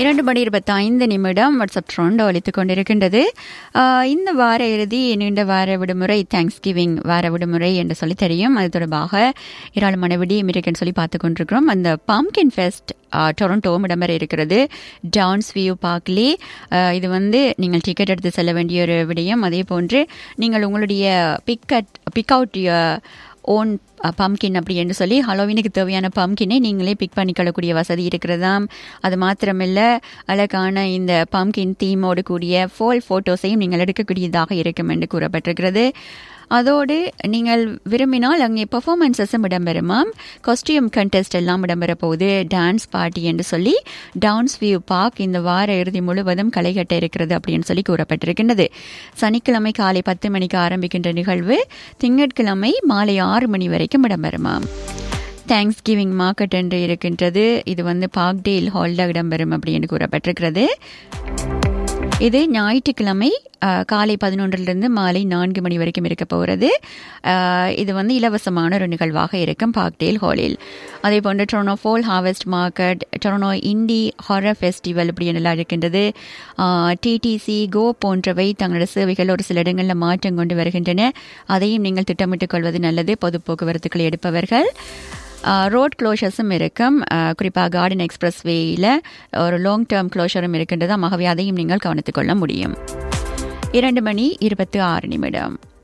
இரண்டு மணி இருபத்தி ஐந்து நிமிடம் வாட்ஸ்அப் ட்ரோண்ட் ஒலித்துக் கொண்டிருக்கின்றது ஆஹ் இந்த வார இறுதி நீண்ட வார விடுமுறை தேங்க்ஸ் கிவிங் வார விடுமுறை என்று சொல்லி தெரியும் அது தொடர்பாக ஏராளமான விடியம் இருக்குன்னு சொல்லி பார்த்து கொண்டிருக்கிறோம் அந்த பம்கின் ஃபெஸ்ட் டொரண்டோவும் இடம்பெற இருக்கிறது டவுன்ஸ் வியூ பார்க்லி இது வந்து நீங்கள் டிக்கெட் எடுத்து செல்ல வேண்டிய ஒரு விடயம் அதே போன்று நீங்கள் உங்களுடைய பிக்கட் பிக் அவுட் ஓன் பம்கின் அப்படி என்று சொல்லி ஹலோவினுக்கு தேவையான பம்கினை நீங்களே பிக் பண்ணிக்கொள்ளக்கூடிய வசதி இருக்கிறதாம் அது மாத்திரமில்ல அழகான இந்த பம்கின் தீமோடு கூடிய ஃபோல் ஃபோட்டோஸையும் நீங்கள் எடுக்கக்கூடியதாக இருக்கும் என்று கூறப்பட்டிருக்கிறது அதோடு நீங்கள் விரும்பினால் அங்கே பெர்ஃபார்மன்ஸஸும் இடம்பெறுமாம் காஸ்டியூம் கண்டெஸ்ட் எல்லாம் இடம்பெற போகுது டான்ஸ் பார்ட்டி என்று சொல்லி டவுன்ஸ் வியூ பார்க் இந்த வார இறுதி முழுவதும் களை கட்ட இருக்கிறது அப்படின்னு சொல்லி கூறப்பட்டிருக்கின்றது சனிக்கிழமை காலை பத்து மணிக்கு ஆரம்பிக்கின்ற நிகழ்வு திங்கட்கிழமை மாலை ஆறு மணி வரைக்கும் இடம்பெறுமாம் தேங்க்ஸ் கிவிங் மார்க்கெட் என்று இருக்கின்றது இது வந்து பார்க்டேல் ஹாலில் இடம்பெறும் அப்படின்னு கூறப்பட்டிருக்கிறது இது ஞாயிற்றுக்கிழமை காலை பதினொன்றிலிருந்து மாலை நான்கு மணி வரைக்கும் இருக்க போகிறது இது வந்து இலவசமான ஒரு நிகழ்வாக இருக்கும் பார்க்டேல் ஹாலில் அதே போன்று Toronto fall harvest market Toronto indie horror festival இப்படி என்னெல்லாம் இருக்கின்றது டிடிசி கோ போன்றவை தங்களோட சேவைகள் ஒரு சில இடங்களில் மாற்றம் கொண்டு வருகின்றன அதையும் நீங்கள் திட்டமிட்டுக் கொள்வது நல்லது பொது போக்குவரத்துக்களை எடுப்பவர்கள் ரோட் க்ளோஷர்ஸும் இருக்கும் குறிப்பாக கார்டன் எக்ஸ்பிரஸ் வேயில் ஒரு லாங் டேர்ம் க்ளோஷரும் இருக்கின்றது ஆகவே அதையும் நீங்கள் கவனித்துக் கொள்ள முடியும் இரண்டு மணி இருபத்தி ஆறு நிமிடம்